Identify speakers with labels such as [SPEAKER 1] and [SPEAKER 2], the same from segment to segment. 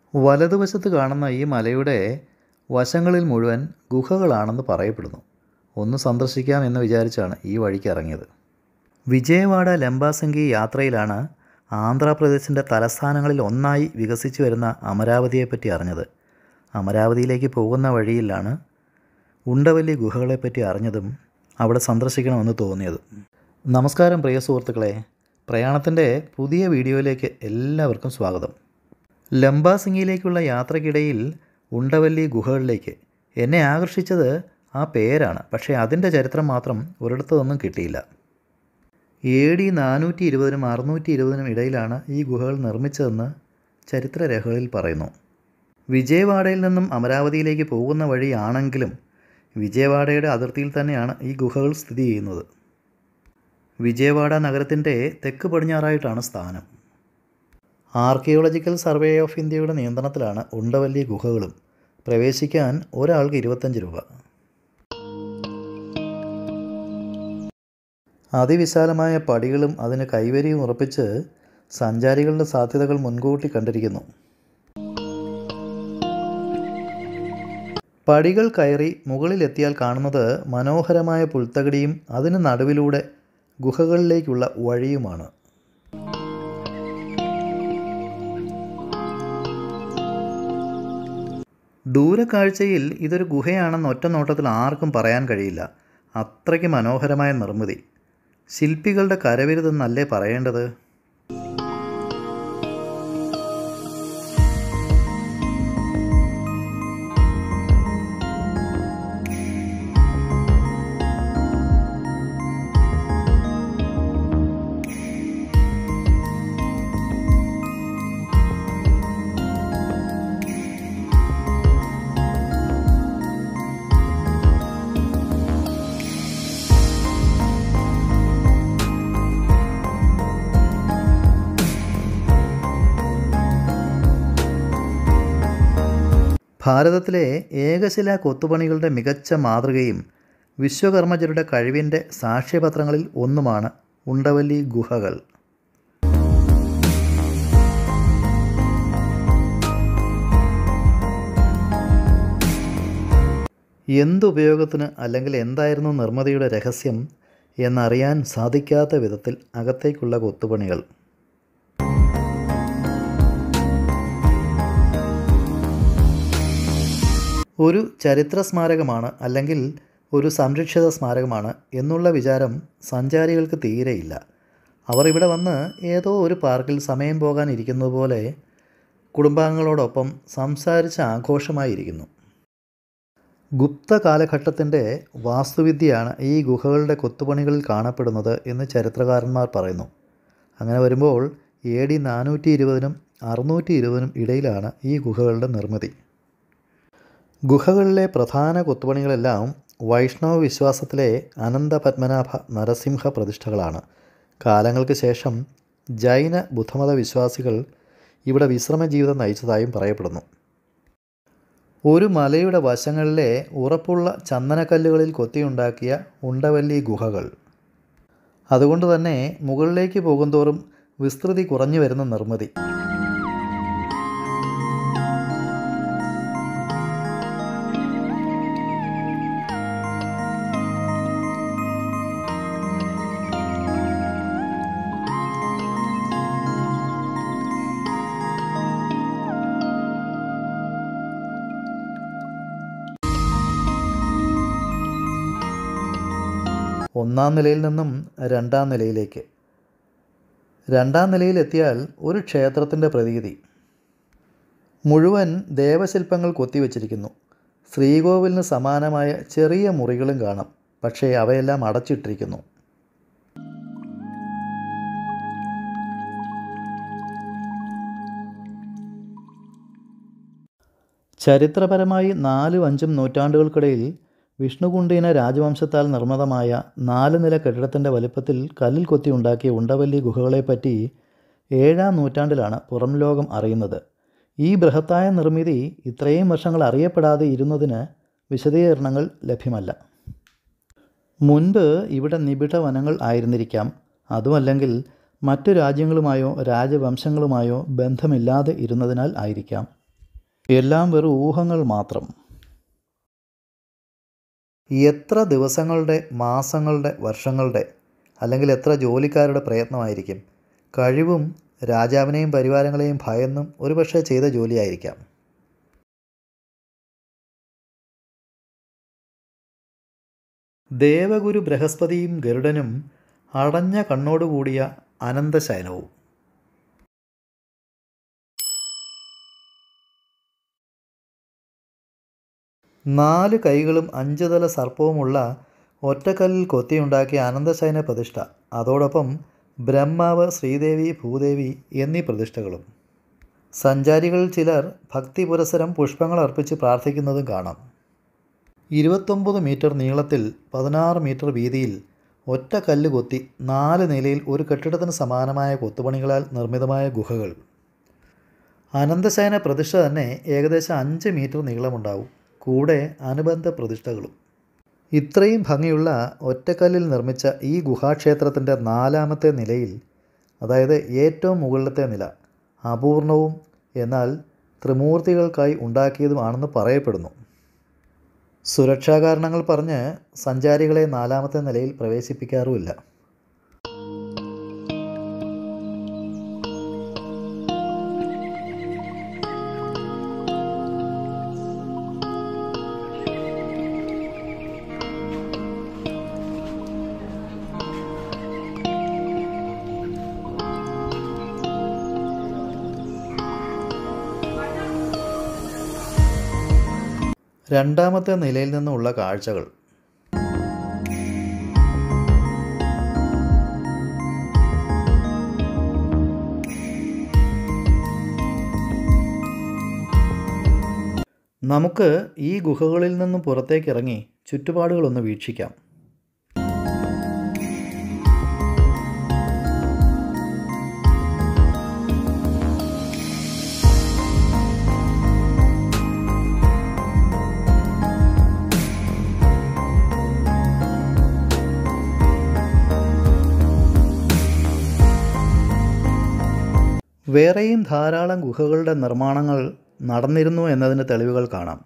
[SPEAKER 1] വലതുവശത്ത് കാണുന്ന ഈ മലയുടെ വശങ്ങളിൽ മുഴുവൻ ഗുഹകളാണെന്ന് പറയപ്പെടുന്നു ഒന്ന് സന്ദർശിക്കാം എന്ന് വിചാരിച്ചാണ് ഈ വഴിക്ക് ഇറങ്ങിയത് വിജയവാഡ ലംബാസംഗി യാത്രയിലാണ് ആന്ധ്രാപ്രദേശിൻ്റെ തലസ്ഥാനങ്ങളിൽ ഒന്നായി വികസിച്ചു വരുന്ന അമരാവതിയെപ്പറ്റി അറിഞ്ഞത് അമരാവതിയിലേക്ക് പോകുന്ന വഴിയിലാണ് ഉണ്ടവല്ലി ഗുഹകളെപ്പറ്റി അറിഞ്ഞതും അവിടെ സന്ദർശിക്കണമെന്ന് തോന്നിയത് നമസ്കാരം പ്രിയ സുഹൃത്തുക്കളെ പ്രയാണത്തിൻ്റെ പുതിയ വീഡിയോയിലേക്ക് എല്ലാവർക്കും സ്വാഗതം ലംബാസിംഗിയിലേക്കുള്ള യാത്രക്കിടയിൽ ഉണ്ടവല്ലി ഗുഹകളിലേക്ക് എന്നെ ആകർഷിച്ചത് ആ പേരാണ് പക്ഷേ അതിൻ്റെ ചരിത്രം മാത്രം ഒരിടത്തുനിന്നും കിട്ടിയില്ല എ ഡി നാനൂറ്റി ഇരുപതിനും അറുന്നൂറ്റി ഇരുപതിനും ഇടയിലാണ് ഈ ഗുഹകൾ നിർമ്മിച്ചതെന്ന് ചരിത്രരേഖകളിൽ പറയുന്നു വിജയവാഡയിൽ നിന്നും അമരാവതിയിലേക്ക് പോകുന്ന വഴിയാണെങ്കിലും വിജയവാഡയുടെ അതിർത്തിയിൽ തന്നെയാണ് ഈ ഗുഹകൾ സ്ഥിതി ചെയ്യുന്നത് വിജയവാഡ നഗരത്തിൻ്റെ തെക്ക് പടിഞ്ഞാറായിട്ടാണ് സ്ഥാനം ആർക്കിയോളജിക്കൽ സർവേ ഓഫ് ഇന്ത്യയുടെ നിയന്ത്രണത്തിലാണ് ഉണ്ടവല്ലി ഗുഹകളും പ്രവേശിക്കാൻ ഒരാൾക്ക് ഇരുപത്തഞ്ച് രൂപ അതിവിശാലമായ പടികളും അതിന് കൈവരിയും ഉറപ്പിച്ച് സഞ്ചാരികളുടെ സാധ്യതകൾ മുൻകൂട്ടി കണ്ടിരിക്കുന്നു പടികൾ കയറി മുകളിലെത്തിയാൽ കാണുന്നത് മനോഹരമായ പുൽത്തകടിയും അതിന് നടുവിലൂടെ ഗുഹകളിലേക്കുള്ള വഴിയുമാണ് ദൂരക്കാഴ്ചയിൽ ഇതൊരു ഗുഹയാണെന്ന് ഒറ്റ നോട്ടത്തിൽ ആർക്കും പറയാൻ കഴിയില്ല അത്രയ്ക്ക് മനോഹരമായ നിർമ്മിതി ശില്പികളുടെ കരവിരുതെന്നല്ലേ പറയേണ്ടത് ഭാരതത്തിലെ ഏകശിലാ കൊത്തുപണികളുടെ മികച്ച മാതൃകയും വിശ്വകർമ്മജരുടെ കഴിവിൻ്റെ സാക്ഷ്യപത്രങ്ങളിൽ ഒന്നുമാണ് ഉണ്ടവല്ലി ഗുഹകൾ എന്തുപയോഗത്തിന് അല്ലെങ്കിൽ എന്തായിരുന്നു നിർമ്മിതിയുടെ രഹസ്യം എന്നറിയാൻ സാധിക്കാത്ത വിധത്തിൽ അകത്തേക്കുള്ള കൊത്തുപണികൾ ഒരു ചരിത്ര സ്മാരകമാണ് അല്ലെങ്കിൽ ഒരു സംരക്ഷിത സ്മാരകമാണ് എന്നുള്ള വിചാരം സഞ്ചാരികൾക്ക് തീരെയില്ല അവർ ഇവിടെ വന്ന് ഏതോ ഒരു പാർക്കിൽ സമയം പോകാൻ ഇരിക്കുന്നത് പോലെ കുടുംബാംഗങ്ങളോടൊപ്പം സംസാരിച്ച് ആഘോഷമായിരിക്കുന്നു ഗുപ്ത കാലഘട്ടത്തിൻ്റെ വാസ്തുവിദ്യയാണ് ഈ ഗുഹകളുടെ കൊത്തുപണികളിൽ കാണപ്പെടുന്നത് എന്ന് ചരിത്രകാരന്മാർ പറയുന്നു അങ്ങനെ വരുമ്പോൾ എ ഡി നാനൂറ്റി ഇരുപതിനും അറുന്നൂറ്റി ഇരുപതിനും ഇടയിലാണ് ഈ ഗുഹകളുടെ നിർമ്മിതി ഗുഹകളിലെ പ്രധാന കൊത്തുപണികളെല്ലാം വൈഷ്ണവ വിശ്വാസത്തിലെ അനന്തപത്മനാഭ നരസിംഹ പ്രതിഷ്ഠകളാണ് കാലങ്ങൾക്ക് ശേഷം ജൈന ബുദ്ധമത വിശ്വാസികൾ ഇവിടെ വിശ്രമ ജീവിതം നയിച്ചതായും പറയപ്പെടുന്നു ഒരു മലയുടെ വശങ്ങളിലെ ഉറപ്പുള്ള ചന്ദനക്കല്ലുകളിൽ കൊത്തിയുണ്ടാക്കിയ ഉണ്ടവല്ലി ഗുഹകൾ അതുകൊണ്ട് തന്നെ മുകളിലേക്ക് പോകുന്തോറും വിസ്തൃതി കുറഞ്ഞു വരുന്ന നിർമ്മിതി ഒന്നാം നിലയിൽ നിന്നും രണ്ടാം നിലയിലേക്ക് രണ്ടാം നിലയിലെത്തിയാൽ ഒരു ക്ഷേത്രത്തിൻ്റെ പ്രതീതി മുഴുവൻ ദേവശില്പങ്ങൾ കൊത്തിവെച്ചിരിക്കുന്നു ശ്രീകോവിലിന് സമാനമായ ചെറിയ മുറികളും കാണാം പക്ഷേ അവയെല്ലാം അടച്ചിട്ടിരിക്കുന്നു ചരിത്രപരമായി നാലും അഞ്ചും നൂറ്റാണ്ടുകൾക്കിടയിൽ വിഷ്ണുകുണ്ടീന രാജവംശത്താൽ നിർമ്മിതമായ നാല് നില കെട്ടിടത്തിൻ്റെ വലിപ്പത്തിൽ കല്ലിൽ കൊത്തി ഉണ്ടാക്കിയ ഉണ്ടവല്ലി ഗുഹകളെപ്പറ്റി ഏഴാം നൂറ്റാണ്ടിലാണ് പുറം ലോകം അറിയുന്നത് ഈ ബൃഹത്തായ നിർമ്മിതി ഇത്രയും വർഷങ്ങൾ അറിയപ്പെടാതെ ഇരുന്നതിന് വിശദീകരണങ്ങൾ ലഭ്യമല്ല മുൻപ് ഇവിടെ നിബിഡ വനങ്ങൾ ആയിരുന്നിരിക്കാം അതുമല്ലെങ്കിൽ മറ്റു രാജ്യങ്ങളുമായോ രാജവംശങ്ങളുമായോ ബന്ധമില്ലാതെ ഇരുന്നതിനാൽ ആയിരിക്കാം എല്ലാം വെറും ഊഹങ്ങൾ മാത്രം എത്ര ദിവസങ്ങളുടെ മാസങ്ങളുടെ വർഷങ്ങളുടെ അല്ലെങ്കിൽ എത്ര ജോലിക്കാരുടെ പ്രയത്നമായിരിക്കും കഴിവും രാജാവിനെയും പരിവാരങ്ങളെയും ഭയന്നും ഒരുപക്ഷെ ചെയ്ത ജോലിയായിരിക്കാം ദേവഗുരു ബൃഹസ്പതിയും ഗരുഡനും അടഞ്ഞ കണ്ണോടുകൂടിയ അനന്തശയനവും നാല് കൈകളും അഞ്ച് തല സർപ്പവുമുള്ള ഒറ്റക്കല്ലിൽ കൊത്തിയുണ്ടാക്കിയ അനന്തശയന പ്രതിഷ്ഠ അതോടൊപ്പം ബ്രഹ്മാവ് ശ്രീദേവി ഭൂദേവി എന്നീ പ്രതിഷ്ഠകളും സഞ്ചാരികളിൽ ചിലർ ഭക്തി പുരസരം പുഷ്പങ്ങൾ അർപ്പിച്ച് പ്രാർത്ഥിക്കുന്നതും കാണാം ഇരുപത്തൊമ്പത് മീറ്റർ നീളത്തിൽ പതിനാറ് മീറ്റർ വീതിയിൽ ഒറ്റ കല്ല് കൊത്തി നാല് നിലയിൽ ഒരു കെട്ടിടത്തിന് സമാനമായ കൊത്തുപണികളാൽ നിർമ്മിതമായ ഗുഹകൾ അനന്തശയന പ്രതിഷ്ഠ തന്നെ ഏകദേശം അഞ്ച് മീറ്റർ നീളമുണ്ടാവും കൂടെ അനുബന്ധ പ്രതിഷ്ഠകളും ഇത്രയും ഭംഗിയുള്ള ഒറ്റക്കല്ലിൽ നിർമ്മിച്ച ഈ ഗുഹാക്ഷേത്രത്തിൻ്റെ നാലാമത്തെ നിലയിൽ അതായത് ഏറ്റവും മുകളിലത്തെ നില അപൂർണവും എന്നാൽ ത്രിമൂർത്തികൾക്കായി ഉണ്ടാക്കിയതുമാണെന്ന് പറയപ്പെടുന്നു സുരക്ഷാ കാരണങ്ങൾ പറഞ്ഞ് സഞ്ചാരികളെ നാലാമത്തെ നിലയിൽ പ്രവേശിപ്പിക്കാറുമില്ല രണ്ടാമത്തെ നിലയിൽ നിന്നുള്ള കാഴ്ചകൾ നമുക്ക് ഈ ഗുഹകളിൽ നിന്നും പുറത്തേക്കിറങ്ങി ചുറ്റുപാടുകളൊന്ന് വീക്ഷിക്കാം വേറെയും ധാരാളം ഗുഹകളുടെ നിർമ്മാണങ്ങൾ നടന്നിരുന്നു എന്നതിന് തെളിവുകൾ കാണാം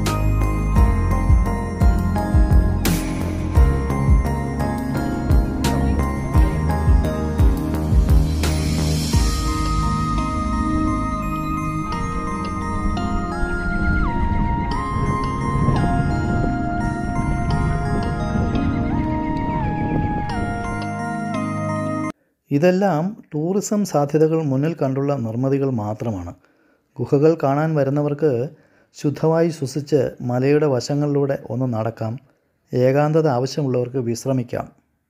[SPEAKER 1] ഇതെല്ലാം ടൂറിസം സാധ്യതകൾ മുന്നിൽ കണ്ടുള്ള നിർമ്മിതികൾ മാത്രമാണ് ഗുഹകൾ കാണാൻ വരുന്നവർക്ക് ശുദ്ധമായി ശ്വസിച്ച് മലയുടെ വശങ്ങളിലൂടെ ഒന്ന് നടക്കാം ഏകാന്തത ആവശ്യമുള്ളവർക്ക് വിശ്രമിക്കാം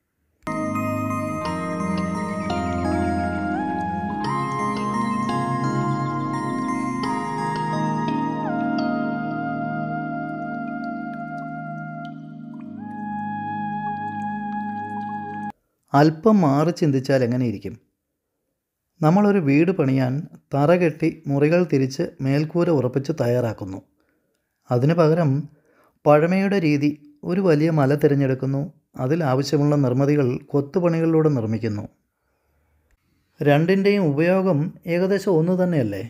[SPEAKER 1] അല്പം മാറി ചിന്തിച്ചാൽ എങ്ങനെയിരിക്കും നമ്മളൊരു വീട് പണിയാൻ തറ കെട്ടി മുറികൾ തിരിച്ച് മേൽക്കൂര ഉറപ്പിച്ച് തയ്യാറാക്കുന്നു അതിനു പകരം പഴമയുടെ രീതി ഒരു വലിയ മല തിരഞ്ഞെടുക്കുന്നു അതിൽ ആവശ്യമുള്ള നിർമ്മിതികൾ കൊത്തുപണികളിലൂടെ നിർമ്മിക്കുന്നു രണ്ടിൻ്റെയും ഉപയോഗം ഏകദേശം ഒന്ന് തന്നെയല്ലേ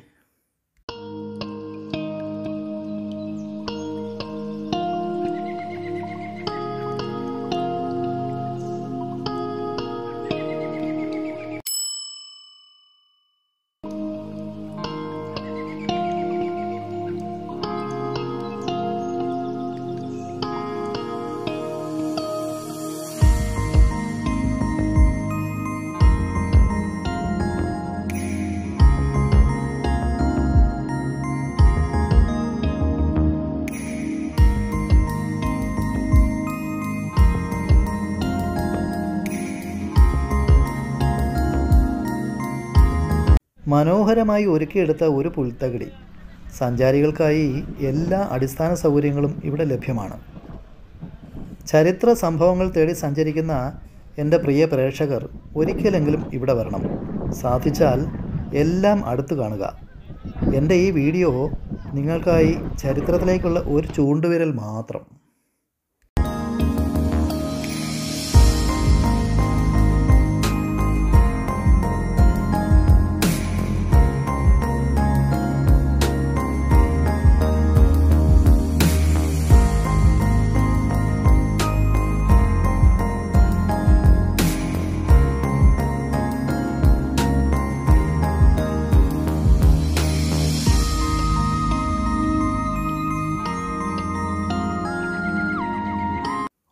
[SPEAKER 1] മനോഹരമായി ഒരുക്കിയെടുത്ത ഒരു പുൽത്തകിടി സഞ്ചാരികൾക്കായി എല്ലാ അടിസ്ഥാന സൗകര്യങ്ങളും ഇവിടെ ലഭ്യമാണ് ചരിത്ര സംഭവങ്ങൾ തേടി സഞ്ചരിക്കുന്ന എൻ്റെ പ്രിയ പ്രേക്ഷകർ ഒരിക്കലെങ്കിലും ഇവിടെ വരണം സാധിച്ചാൽ എല്ലാം അടുത്ത് കാണുക എൻ്റെ ഈ വീഡിയോ നിങ്ങൾക്കായി ചരിത്രത്തിലേക്കുള്ള ഒരു ചൂണ്ടുവിരൽ മാത്രം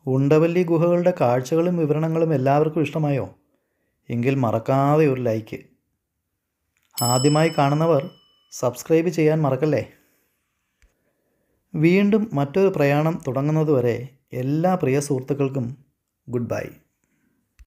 [SPEAKER 1] ഉണ്ടവല്ലി ഗുഹകളുടെ കാഴ്ചകളും വിവരണങ്ങളും എല്ലാവർക്കും ഇഷ്ടമായോ എങ്കിൽ മറക്കാതെ ഒരു ലൈക്ക് ആദ്യമായി കാണുന്നവർ സബ്സ്ക്രൈബ് ചെയ്യാൻ മറക്കല്ലേ വീണ്ടും മറ്റൊരു പ്രയാണം തുടങ്ങുന്നതുവരെ എല്ലാ പ്രിയ സുഹൃത്തുക്കൾക്കും ഗുഡ് ബൈ